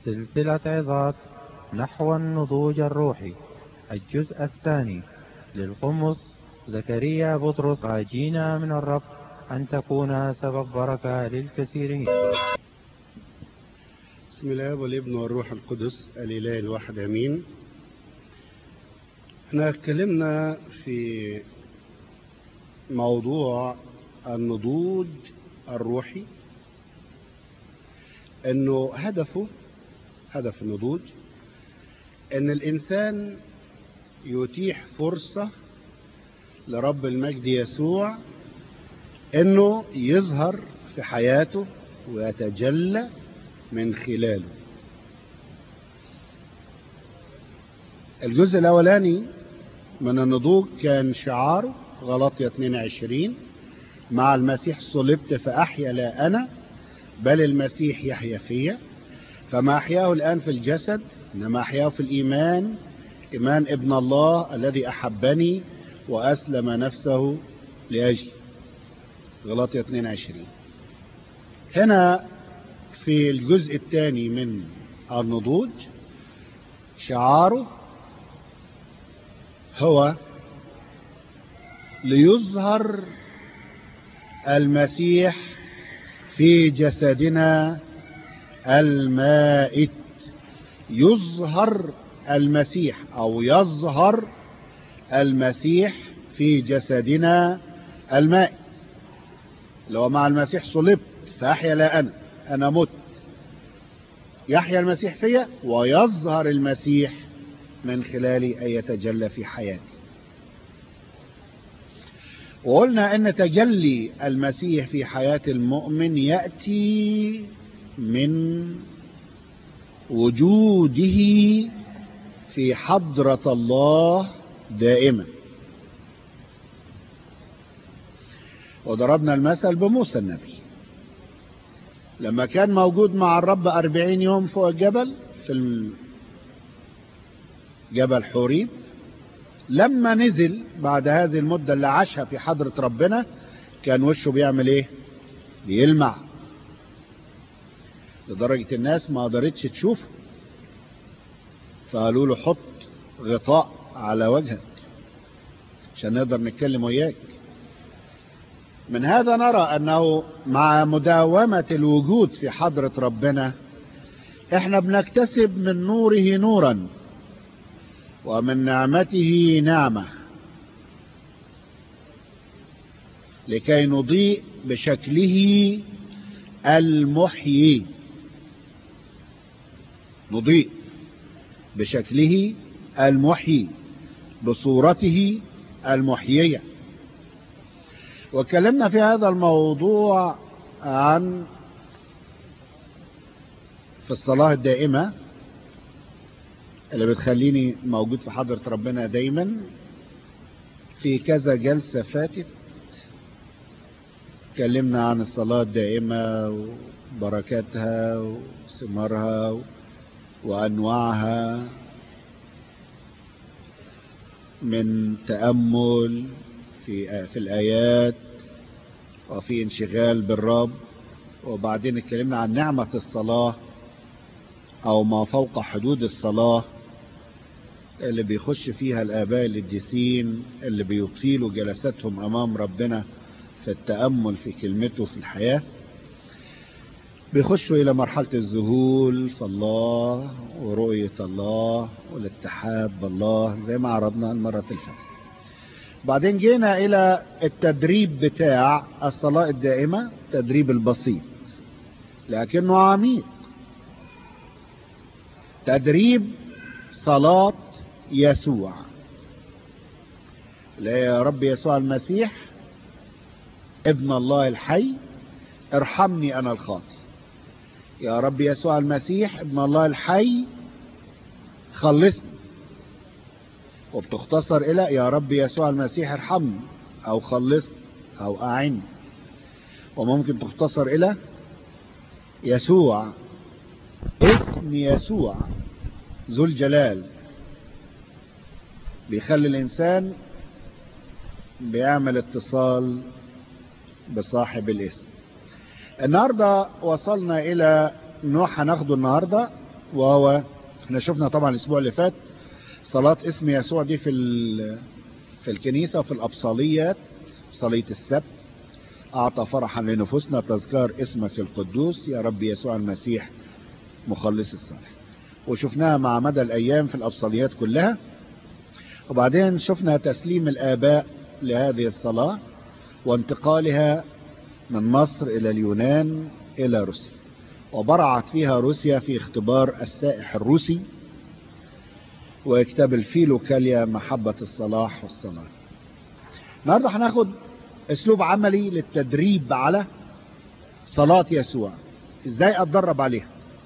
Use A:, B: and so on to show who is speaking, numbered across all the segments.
A: سلسلة عظات نحو النضوج الروحي الجزء الثاني للقمص زكريا بطرس راجينا من الرب أن تكون سبب بركة للكثيرين
B: بسم الله والابن والروح القدس الإله الواحد أمين احنا اتكلمنا في موضوع النضوج الروحي انه هدفه هدف النضوج ان الانسان يتيح فرصة لرب المجد يسوع انه يظهر في حياته ويتجلى من خلاله الجزء الاولاني من النضوج كان شعاره غلطية 22 مع المسيح صلبت فأحيا لا أنا بل المسيح يحيا فيا فما أحياه الآن في الجسد إنما أحياه في الإيمان إيمان ابن الله الذي أحبني وأسلم نفسه لأجلي غلطية 22 هنا في الجزء الثاني من النضوج شعاره هو ليظهر المسيح في جسدنا المائت يظهر المسيح او يظهر المسيح في جسدنا المائت لو مع المسيح صلبت فاحيا لا انا انا مت يحيا المسيح فيا ويظهر المسيح من خلالي أن يتجلى في حياتي وقلنا أن تجلي المسيح في حياة المؤمن يأتي من وجوده في حضرة الله دائما وضربنا المثل بموسى النبي لما كان موجود مع الرب أربعين يوم فوق الجبل في جبل حوريب لما نزل بعد هذه المدة اللي عاشها في حضرة ربنا كان وشه بيعمل ايه بيلمع لدرجة الناس ما قدرتش تشوفه فقالوا له حط غطاء على وجهك عشان نقدر نتكلم وياك من هذا نرى أنه مع مداومة الوجود في حضرة ربنا احنا بنكتسب من نوره نورا ومن نعمته نعمة لكي نضيء بشكله المحيي نضيء بشكله المحيي بصورته المحييه وكلمنا في هذا الموضوع عن في الصلاة الدائمة اللي بتخليني موجود في حضرة ربنا دايما في كذا جلسة فاتت اتكلمنا عن الصلاة الدائمة وبركاتها وثمارها وأنواعها من تأمل في في الآيات وفي انشغال بالرب وبعدين اتكلمنا عن نعمة الصلاة أو ما فوق حدود الصلاة اللي بيخش فيها الآباء القديسين اللي بيطيلوا جلساتهم أمام ربنا في التأمل في كلمته في الحياة بيخشوا إلى مرحلة الذهول في الله ورؤية الله والاتحاد بالله زي ما عرضنا المرة اللي فاتت بعدين جينا الى التدريب بتاع الصلاة الدائمة التدريب البسيط لكنه عميق تدريب صلاة يسوع لا يا رب يسوع المسيح ابن الله الحي ارحمني انا الخاطئ يا رب يسوع المسيح ابن الله الحي خلصني وبتختصر الى يا رب يسوع المسيح ارحمني او خلصني او اعني وممكن تختصر الى يسوع اسم يسوع ذو الجلال بيخلي الانسان بيعمل اتصال بصاحب الاسم النهاردة وصلنا الى نوع هناخده النهاردة وهو احنا شفنا طبعا الاسبوع اللي فات صلاة اسم يسوع دي في ال- في الكنيسة وفي الأبصاليات صلية السبت أعطى فرحا لنفوسنا تذكار اسمك القدوس يا رب يسوع المسيح مخلص الصالح وشفناها مع مدى الأيام في الأبصاليات كلها وبعدين شفنا تسليم الآباء لهذه الصلاة وانتقالها من مصر إلى اليونان إلى روسيا وبرعت فيها روسيا في اختبار السائح الروسي وكتاب الفيلوكاليا محبة الصلاح والصلاة النهاردة هناخد اسلوب عملي للتدريب على صلاة يسوع ازاي اتدرب عليها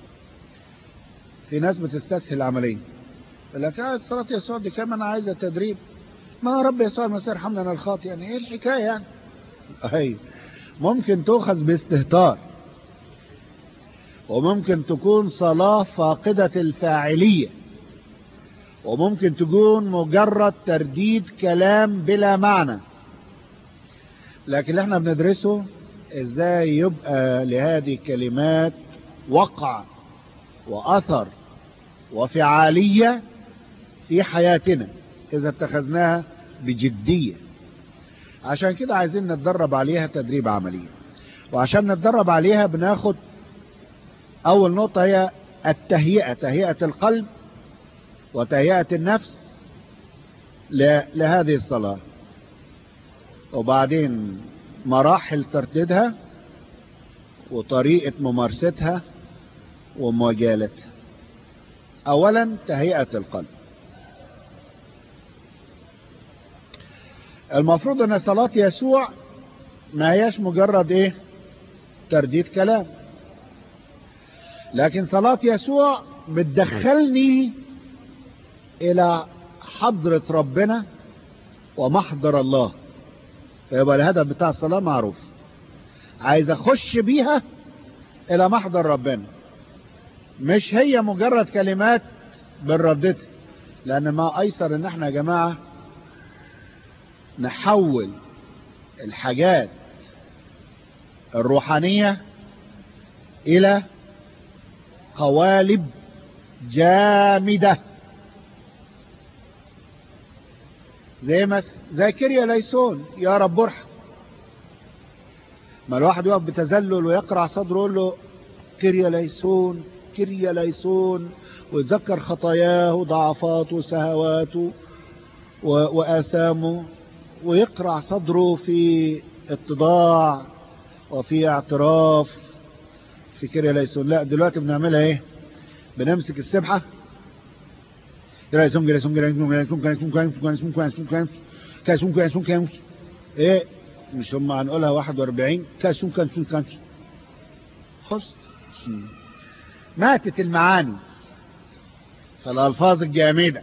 B: في ناس بتستسهل العملية يقول لك آه صلاة يسوع دي كمان عايزة تدريب ما رب يسوع المسيح ارحمنا الخاطئ يعني ايه الحكاية يعني اي ممكن تؤخذ باستهتار وممكن تكون صلاة فاقدة الفاعلية وممكن تكون مجرد ترديد كلام بلا معنى لكن اللي احنا بندرسه ازاي يبقى لهذه الكلمات وقع واثر وفعالية في حياتنا اذا اتخذناها بجدية عشان كده عايزين نتدرب عليها تدريب عملي وعشان نتدرب عليها بناخد اول نقطة هي التهيئة تهيئة القلب وتهيئة النفس لهذه الصلاة وبعدين مراحل ترتيبها وطريقة ممارستها ومجالتها اولا تهيئة القلب المفروض ان صلاة يسوع ما هياش مجرد ايه ترديد كلام لكن صلاة يسوع بتدخلني الى حضرة ربنا ومحضر الله فيبقى الهدف بتاع الصلاة معروف عايز اخش بيها الى محضر ربنا مش هي مجرد كلمات بنرددها لان ما ايسر ان احنا يا جماعة نحول الحاجات الروحانية الى قوالب جامدة زي ما زي كيريا ليسون يا رب ارحم ما الواحد يقف بتذلل ويقرع صدره يقول له كيريا ليسون كيريا ليسون ويتذكر خطاياه وضعفاته وسهواته وآثامه ويقرع صدره في اتضاع وفي اعتراف في كيريا ليسون لا دلوقتي بنعملها ايه بنمسك السبحة كيريا ليسون كيريا ليسون كيريا ليسون كيريا ليسون كيريا ليسون كيريا ليسون كيريا ليسون كيريا ليسون كيريا ليسون ايه مش هم هنقولها 41 كاسون كاسون كاسون خلص ماتت المعاني فالالفاظ الجامده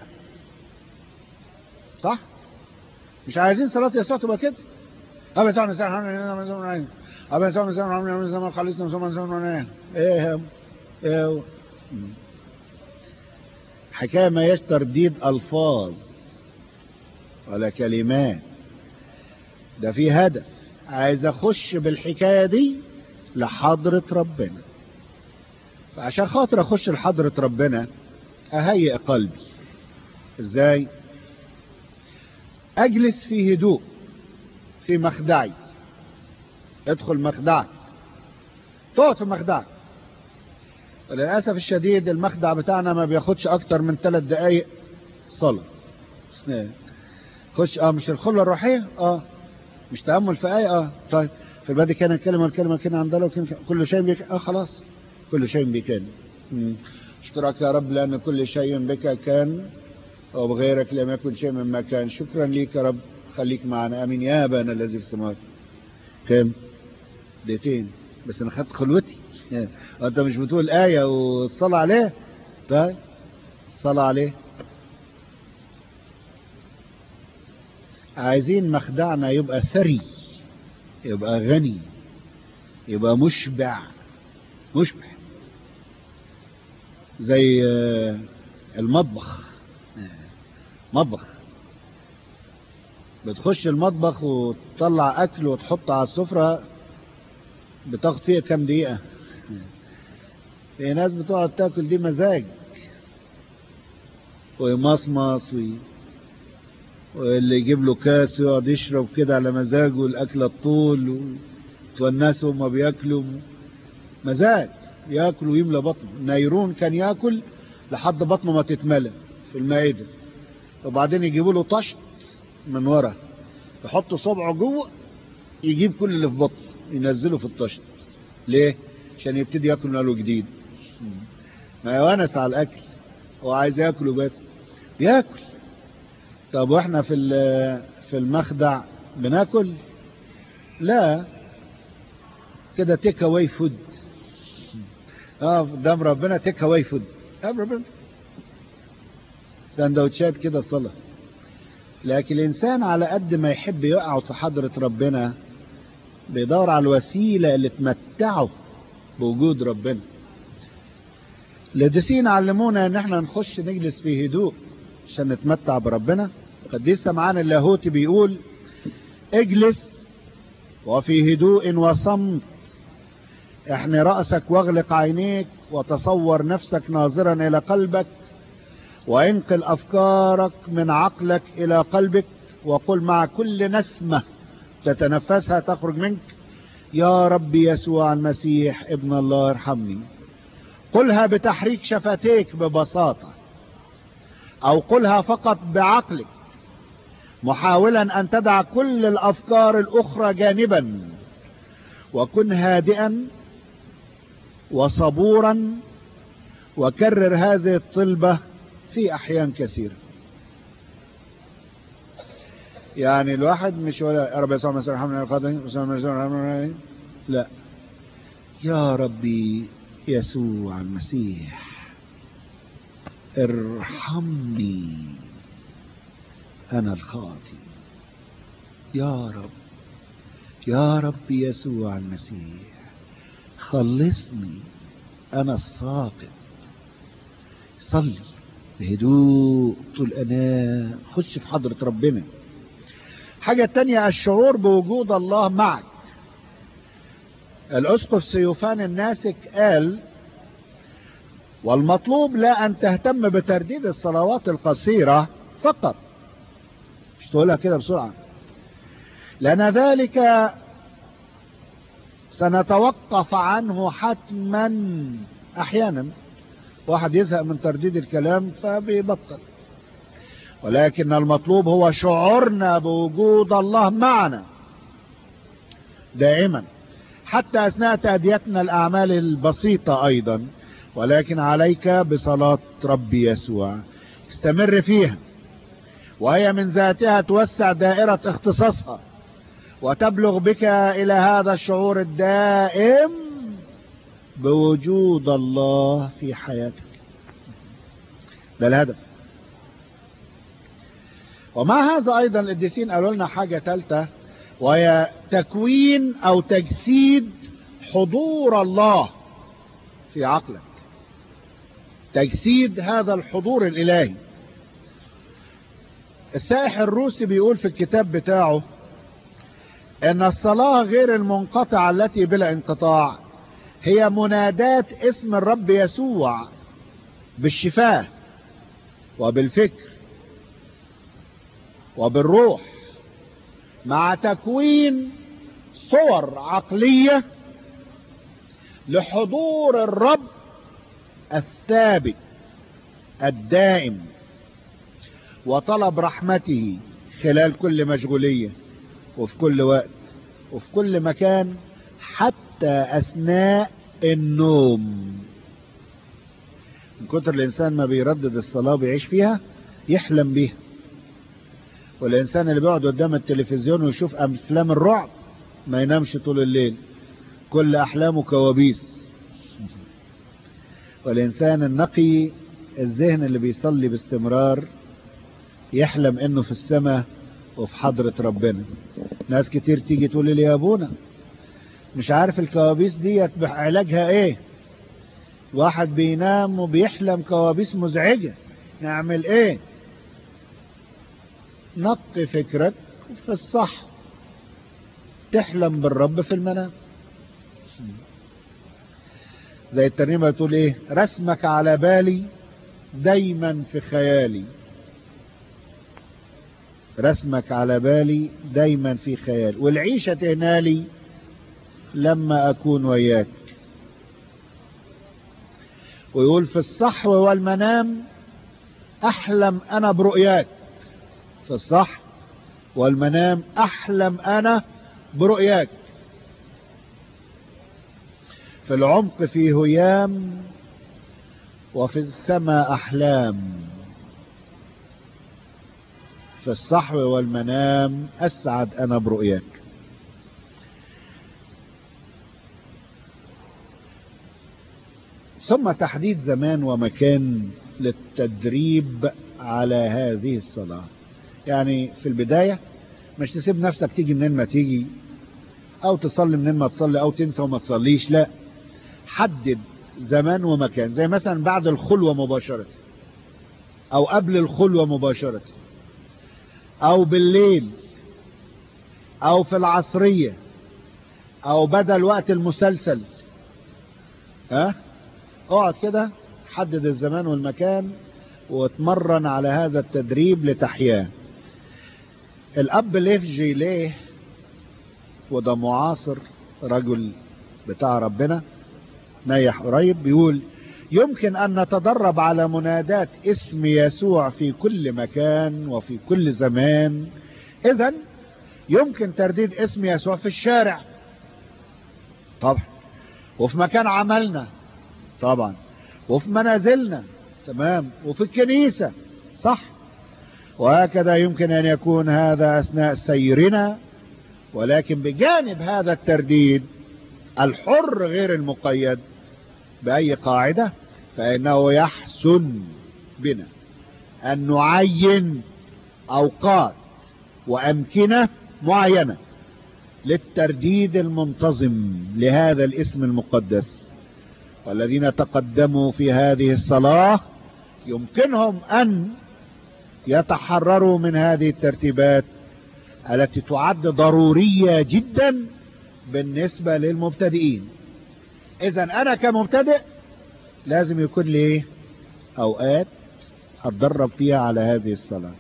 B: صح مش عايزين صلاه يسوع تبقى كده ابا يسوع نسان ابا يسوع نسان خلصنا نسان ايه ايه حكايه ما هياش ترديد الفاظ ولا كلمات ده في هدف عايز اخش بالحكايه دي لحضره ربنا فعشان خاطر اخش لحضره ربنا اهيئ قلبي ازاي اجلس في هدوء في مخدعي ادخل مخدعك تقعد في مخدعك للاسف الشديد المخدع بتاعنا ما بياخدش اكتر من ثلاث دقايق صلاه خش اه مش الخلة الروحية اه مش تأمل في آية اه طيب في البدء كان الكلمة والكلمة كان عند الله وكان كل شيء بك اه خلاص كل شيء بك كان اشكرك يا رب لأن كل شيء بك كان وبغيرك لم يكن شيء مما كان شكرا ليك يا رب خليك معنا امين يا ابانا الذي في السماوات كام دقيقتين بس انا خدت خلوتي انت مش بتقول آية وتصلى عليه طيب صلى عليه عايزين مخدعنا يبقى ثري يبقى غني يبقى مشبع مشبع زي المطبخ مطبخ بتخش المطبخ وتطلع اكل وتحطه على السفرة بتاخد فيها كام دقيقة في ناس بتقعد تاكل دي مزاج ويمصمص وي... واللي يجيب له كاس ويقعد يشرب كده على مزاجه الاكل الطول وتونسوا وما بياكلوا مزاج ياكل ويملى بطنه نيرون كان ياكل لحد بطنه ما تتملى في المائدة وبعدين يجيبوا له طشت من ورا يحط صبعه جوه يجيب كل اللي في بطنه ينزله في الطشت ليه عشان يبتدي ياكل من له جديد ما يونس على الاكل هو عايز ياكله بس بياكل طب واحنا في في المخدع بناكل لا كده تيك اواي فود اه قدام ربنا تيك اواي فود قدام ربنا سندوتشات كده صلاه لكن الانسان على قد ما يحب يقعد في حضره ربنا بيدور على الوسيله اللي تمتعه بوجود ربنا القديسين علمونا ان احنا نخش نجلس في هدوء عشان نتمتع بربنا قديس سمعان اللاهوتي بيقول اجلس وفي هدوء وصمت احني رأسك واغلق عينيك وتصور نفسك ناظرا الى قلبك وانقل افكارك من عقلك الى قلبك وقل مع كل نسمة تتنفسها تخرج منك يا رب يسوع المسيح ابن الله ارحمني قلها بتحريك شفتيك ببساطة او قلها فقط بعقلك محاولا ان تدع كل الافكار الاخرى جانبا وكن هادئا وصبورا وكرر هذه الطلبة في احيان كثيرة يعني الواحد مش ولا يا رب يسوع المسيح ارحمنا القادم لا يا ربي يسوع المسيح ارحمني انا الخاطي يا رب يا رب يسوع المسيح خلصني انا الساقط صلي بهدوء طول انا خش في حضرة ربنا حاجة تانية الشعور بوجود الله معك الاسقف سيوفان الناسك قال والمطلوب لا ان تهتم بترديد الصلوات القصيرة فقط مش تقولها كده بسرعة لان ذلك سنتوقف عنه حتما احيانا واحد يزهق من ترديد الكلام فبيبطل ولكن المطلوب هو شعورنا بوجود الله معنا دائما حتى اثناء تأديتنا الاعمال البسيطة ايضا ولكن عليك بصلاة ربي يسوع استمر فيها وهي من ذاتها توسع دائرة اختصاصها وتبلغ بك الى هذا الشعور الدائم بوجود الله في حياتك ده الهدف ومع هذا ايضا القديسين قالوا لنا حاجة ثالثة وهي تكوين او تجسيد حضور الله في عقلك تجسيد هذا الحضور الالهي السائح الروسي بيقول في الكتاب بتاعه ان الصلاة غير المنقطعة التي بلا انقطاع هي منادات اسم الرب يسوع بالشفاه وبالفكر وبالروح مع تكوين صور عقلية لحضور الرب الثابت الدائم وطلب رحمته خلال كل مشغولية وفي كل وقت وفي كل مكان حتى أثناء النوم من كتر الإنسان ما بيردد الصلاة وبيعيش فيها يحلم بيها والإنسان اللي بيقعد قدام التلفزيون ويشوف أفلام الرعب ما ينامش طول الليل كل أحلامه كوابيس والإنسان النقي الذهن اللي بيصلي باستمرار يحلم انه في السماء وفي حضرة ربنا ناس كتير تيجي تقول لي يا ابونا مش عارف الكوابيس ديت علاجها ايه واحد بينام وبيحلم كوابيس مزعجة نعمل ايه نقي فكرك في الصح تحلم بالرب في المنام زي الترنيمة بتقول ايه رسمك على بالي دايما في خيالي رسمك على بالي دايما في خيالي والعيشة تهنالي لما أكون وياك ويقول في الصحو والمنام أحلم أنا برؤياك في الصحو والمنام أحلم أنا برؤياك في العمق في هيام وفي السماء أحلام في الصحو والمنام أسعد أنا برؤياك ثم تحديد زمان ومكان للتدريب على هذه الصلاة يعني في البداية مش تسيب نفسك تيجي منين ما تيجي او تصلي منين ما تصلي او تنسى وما تصليش لا حدد زمان ومكان زي مثلا بعد الخلوة مباشرة او قبل الخلوة مباشرة او بالليل او في العصرية او بدل وقت المسلسل ها اقعد كده حدد الزمان والمكان واتمرن على هذا التدريب لتحياه الاب ليفجي ليه وده معاصر رجل بتاع ربنا نيح قريب بيقول يمكن ان نتدرب على منادات اسم يسوع في كل مكان وفي كل زمان اذا يمكن ترديد اسم يسوع في الشارع طبعا وفي مكان عملنا طبعا وفي منازلنا تمام وفي الكنيسة صح وهكذا يمكن ان يكون هذا اثناء سيرنا ولكن بجانب هذا الترديد الحر غير المقيد بأي قاعدة فإنه يحسن بنا أن نعين أوقات وأمكنة معينة للترديد المنتظم لهذا الاسم المقدس والذين تقدموا في هذه الصلاة يمكنهم أن يتحرروا من هذه الترتيبات التي تعد ضرورية جدا بالنسبة للمبتدئين اذا انا كمبتدئ لازم يكون لي اوقات اتدرب فيها على هذه الصلاة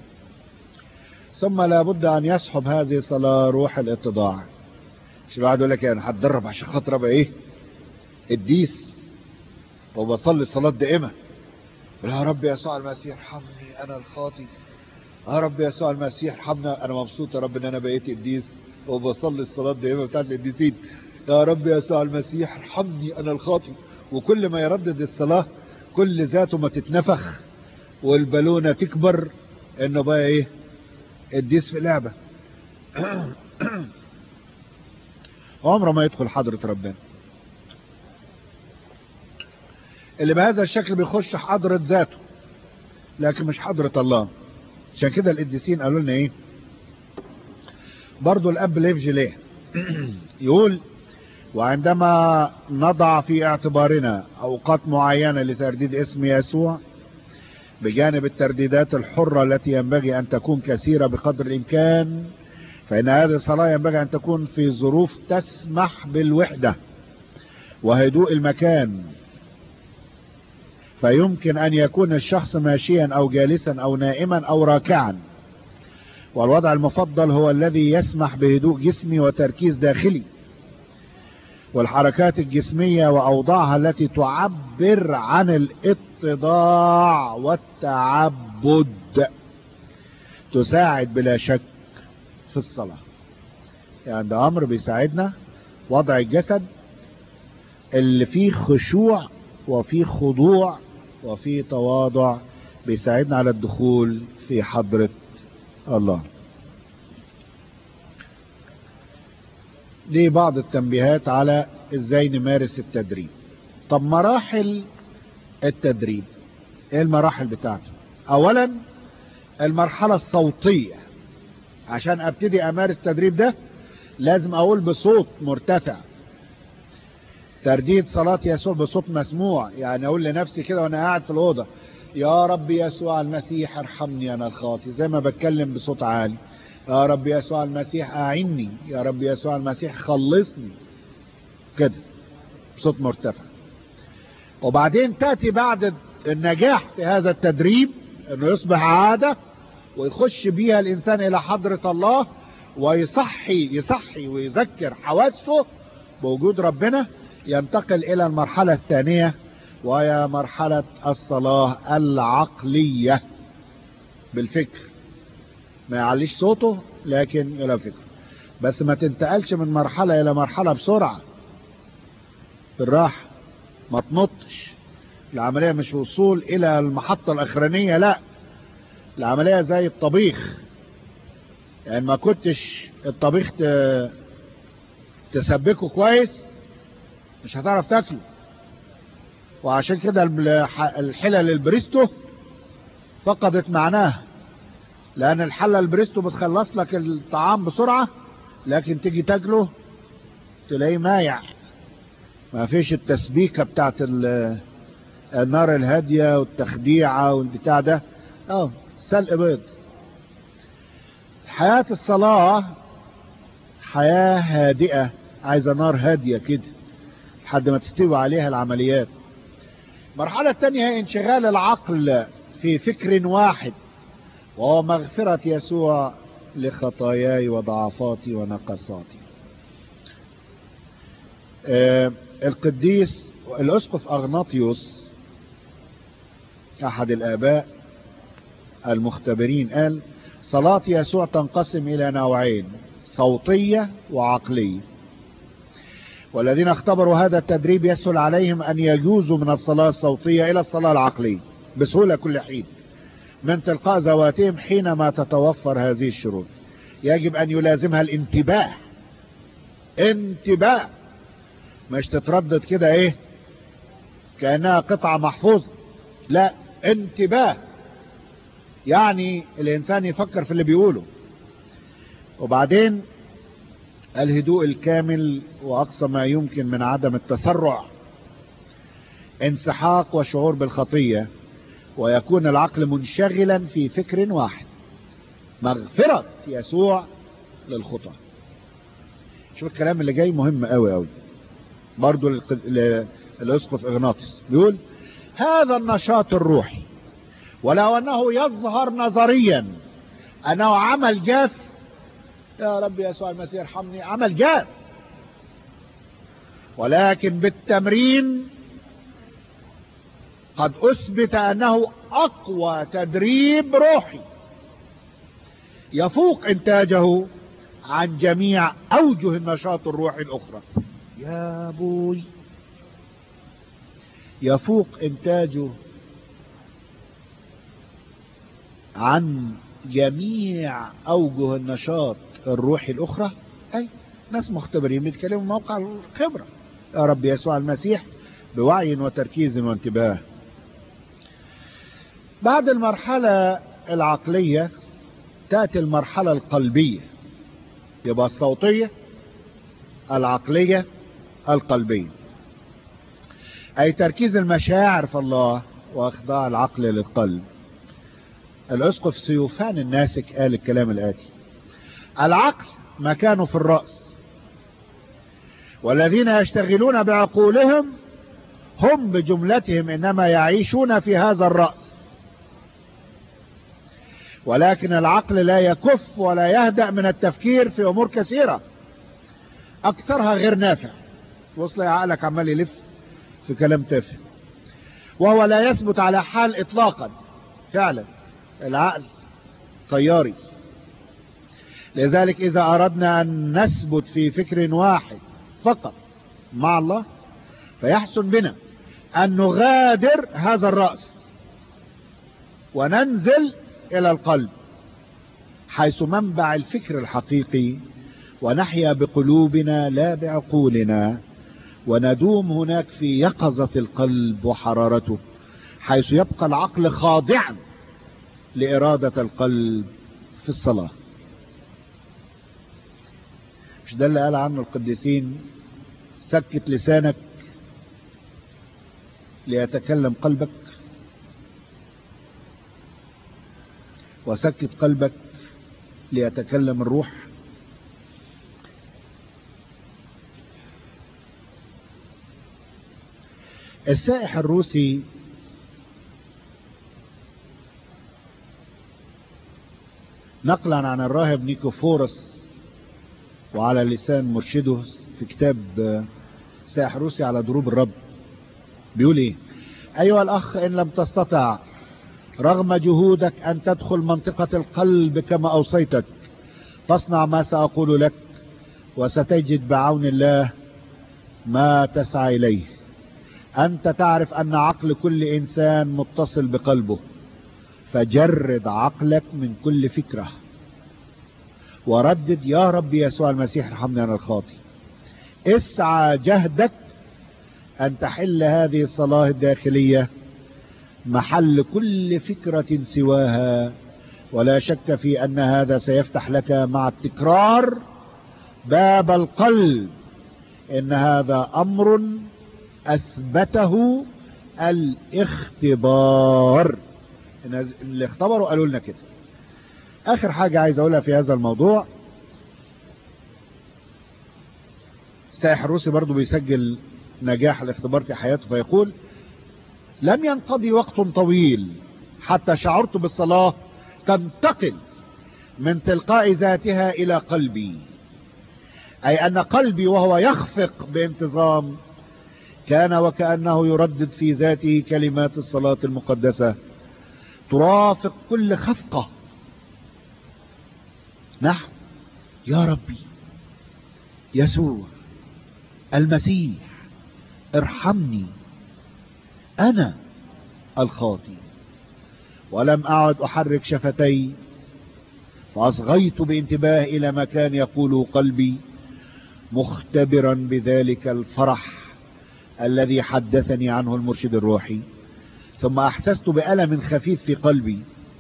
B: ثم لابد ان يصحب هذه الصلاة روح الاتضاع مش الواحد يقول لك انا هتدرب عشان خاطر ابقى ايه الديس وبصلي الصلاة دائمة يا رب يسوع المسيح ارحمني انا الخاطي يا رب يسوع المسيح ارحمنا انا مبسوط يا رب ان انا بقيت قديس وبصلي الصلاة دائما بتاعت القديسين يا رب يسوع المسيح ارحمني انا الخاطي وكل ما يردد الصلاة كل ذاته ما تتنفخ والبالونة تكبر انه بقى ايه قديس في لعبة عمره ما يدخل حضرة ربنا اللي بهذا الشكل بيخش حضرة ذاته لكن مش حضرة الله عشان كده القديسين قالوا لنا ايه برضو الاب ليفجي ليه يقول وعندما نضع في اعتبارنا اوقات معينة لترديد اسم يسوع بجانب الترديدات الحرة التي ينبغي ان تكون كثيرة بقدر الامكان فان هذه الصلاة ينبغي ان تكون في ظروف تسمح بالوحدة وهدوء المكان فيمكن ان يكون الشخص ماشيا او جالسا او نائما او راكعا والوضع المفضل هو الذي يسمح بهدوء جسمي وتركيز داخلي والحركات الجسمية وأوضاعها التي تعبر عن الاتضاع والتعبد تساعد بلا شك في الصلاة يعني ده أمر بيساعدنا وضع الجسد اللي فيه خشوع وفيه خضوع وفيه تواضع بيساعدنا على الدخول في حضرة الله دي بعض التنبيهات على ازاي نمارس التدريب طب مراحل التدريب ايه المراحل بتاعته اولا المرحلة الصوتية عشان ابتدي امارس التدريب ده لازم اقول بصوت مرتفع ترديد صلاة يسوع بصوت مسموع يعني اقول لنفسي كده وانا قاعد في الاوضة يا رب يسوع المسيح ارحمني انا الخاطي زي ما بتكلم بصوت عالي يا رب يسوع المسيح اعني يا رب يسوع المسيح خلصني كده بصوت مرتفع وبعدين تأتي بعد النجاح في هذا التدريب انه يصبح عادة ويخش بيها الانسان الى حضرة الله ويصحي يصحي ويذكر حواسه بوجود ربنا ينتقل الى المرحلة الثانية وهي مرحلة الصلاة العقلية بالفكر ما يعليش صوته لكن الى فكر بس ما تنتقلش من مرحلة الى مرحلة بسرعة بالراحة ما تنطش العملية مش وصول الى المحطة الاخرانية لا العملية زي الطبيخ يعني ما كنتش الطبيخ تسبكه كويس مش هتعرف تاكله وعشان كده الحلل البريستو فقدت معناها لان الحلة البريستو بتخلص لك الطعام بسرعة لكن تيجي تاكله تلاقيه مايع ما فيش التسبيكة بتاعت النار الهادية والتخديعة والبتاع ده اه سلق بيض حياة الصلاة حياة هادئة عايزة نار هادية كده لحد ما تستوي عليها العمليات المرحلة الثانية هي انشغال العقل في فكر واحد وهو مغفرة يسوع لخطاياي وضعفاتي ونقصاتي آه القديس الأسقف أغناطيوس أحد الآباء المختبرين قال صلاة يسوع تنقسم إلى نوعين صوتية وعقلية والذين اختبروا هذا التدريب يسهل عليهم أن يجوزوا من الصلاة الصوتية إلى الصلاة العقلية بسهولة كل حين من تلقاء ذواتهم حينما تتوفر هذه الشروط يجب أن يلازمها الانتباه انتباه مش تتردد كده ايه كأنها قطعة محفوظة لا انتباه يعني الإنسان يفكر في اللي بيقوله وبعدين الهدوء الكامل وأقصى ما يمكن من عدم التسرع انسحاق وشعور بالخطية ويكون العقل منشغلا في فكر واحد مغفرة يسوع للخطى شوف الكلام اللي جاي مهم قوي قوي برضو الاسقف اغناطس بيقول هذا النشاط الروحي ولو انه يظهر نظريا انه عمل جاف يا رب يسوع المسيح ارحمني عمل جاف ولكن بالتمرين قد اثبت انه اقوى تدريب روحي يفوق انتاجه عن جميع اوجه النشاط الروحي الاخرى يا بوي يفوق انتاجه عن جميع اوجه النشاط الروحي الاخرى اي ناس مختبرين بيتكلموا موقع الخبرة يا رب يسوع المسيح بوعي وتركيز وانتباه بعد المرحلة العقلية تأتي المرحلة القلبية يبقى الصوتية العقلية القلبية أي تركيز المشاعر في الله وإخضاع العقل للقلب الأسقف سيوفان الناسك قال الكلام الآتي العقل مكانه في الرأس والذين يشتغلون بعقولهم هم بجملتهم إنما يعيشون في هذا الرأس ولكن العقل لا يكف ولا يهدأ من التفكير في أمور كثيرة أكثرها غير نافع وصل عقلك عمال يلف في كلام تافه وهو لا يثبت على حال إطلاقا فعلا العقل طياري لذلك إذا أردنا أن نثبت في فكر واحد فقط مع الله فيحسن بنا أن نغادر هذا الرأس وننزل إلى القلب حيث منبع الفكر الحقيقي ونحيا بقلوبنا لا بعقولنا وندوم هناك في يقظة القلب وحرارته حيث يبقى العقل خاضعا لإرادة القلب في الصلاة مش ده اللي قال عنه القديسين سكت لسانك ليتكلم قلبك وسكت قلبك ليتكلم الروح السائح الروسي نقلا عن الراهب نيكوفورس وعلى لسان مرشده في كتاب سائح روسي على دروب الرب بيقول ايه ايها الاخ ان لم تستطع رغم جهودك ان تدخل منطقة القلب كما اوصيتك فاصنع ما ساقول لك وستجد بعون الله ما تسعى اليه انت تعرف ان عقل كل انسان متصل بقلبه فجرد عقلك من كل فكرة وردد يا رب يسوع المسيح ارحمني انا الخاطي اسعى جهدك ان تحل هذه الصلاة الداخلية محل كل فكرة سواها ولا شك في ان هذا سيفتح لك مع التكرار باب القلب ان هذا امر اثبته الاختبار اللي اختبروا قالوا لنا كده اخر حاجة عايز اقولها في هذا الموضوع سائح الروسي برضو بيسجل نجاح الاختبار في حياته فيقول لم ينقضي وقت طويل حتى شعرت بالصلاة تنتقل من تلقاء ذاتها الى قلبي اي ان قلبي وهو يخفق بانتظام كان وكأنه يردد في ذاته كلمات الصلاة المقدسة ترافق كل خفقة نحو يا ربي يسوع المسيح ارحمني انا الخاطي ولم اعد احرك شفتي فاصغيت بانتباه الى ما كان يقوله قلبي مختبرا بذلك الفرح الذي حدثني عنه المرشد الروحي ثم احسست بألم خفيف في قلبي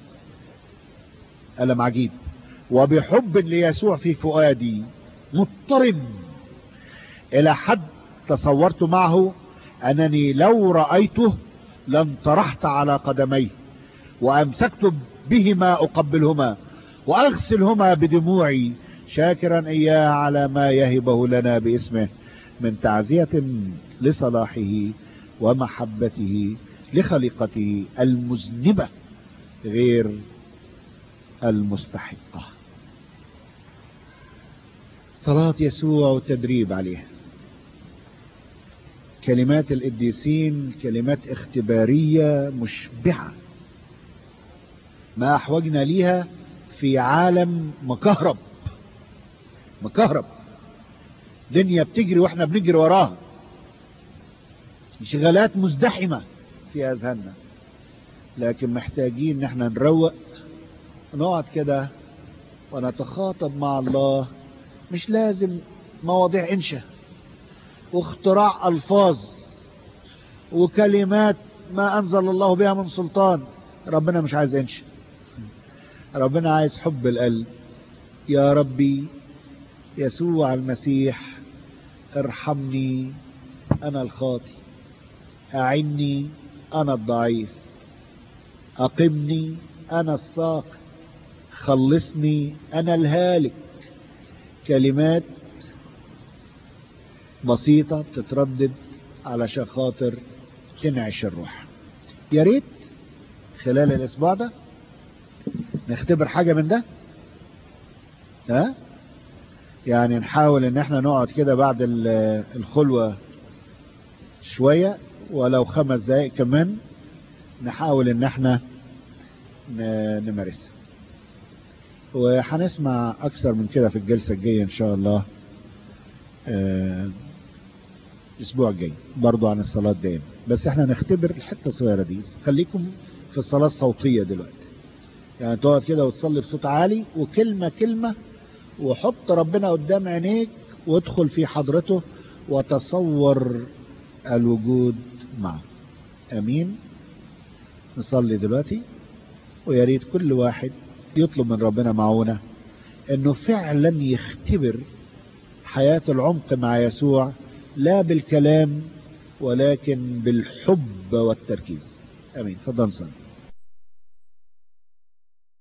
B: ألم عجيب وبحب ليسوع في فؤادي مضطرب الى حد تصورت معه انني لو رأيته لانطرحت على قدميه وامسكت بهما اقبلهما واغسلهما بدموعي شاكرا اياه على ما يهبه لنا باسمه من تعزية لصلاحه ومحبته لخليقته المذنبة غير المستحقة صلاة يسوع والتدريب عليها كلمات القديسين كلمات اختبارية مشبعة ما احوجنا ليها في عالم مكهرب مكهرب دنيا بتجري واحنا بنجري وراها انشغالات مزدحمة في اذهاننا لكن محتاجين ان احنا نروق ونقعد كده ونتخاطب مع الله مش لازم مواضيع انشا واختراع الفاظ وكلمات ما انزل الله بها من سلطان ربنا مش عايز انشا ربنا عايز حب القلب يا ربي يسوع المسيح ارحمني انا الخاطي اعني انا الضعيف اقمني انا الساقط خلصني انا الهالك كلمات بسيطة تتردد علشان خاطر تنعش الروح يا ريت خلال الاسبوع ده نختبر حاجة من ده ها يعني نحاول ان احنا نقعد كده بعد الخلوة شوية ولو خمس دقائق كمان نحاول ان احنا نمارسها وهنسمع اكثر من كده في الجلسة الجاية ان شاء الله الاسبوع الجاي برضو عن الصلاة دائما بس احنا نختبر الحتة الصغيرة دي خليكم في الصلاة الصوتية دلوقتي يعني تقعد كده وتصلي بصوت عالي وكلمة كلمة وحط ربنا قدام عينيك وادخل في حضرته وتصور الوجود معه امين نصلي دلوقتي ويا ريت كل واحد يطلب من ربنا معونة انه فعلا يختبر حياة العمق مع يسوع لا بالكلام ولكن بالحب والتركيز امين تفضل نصلي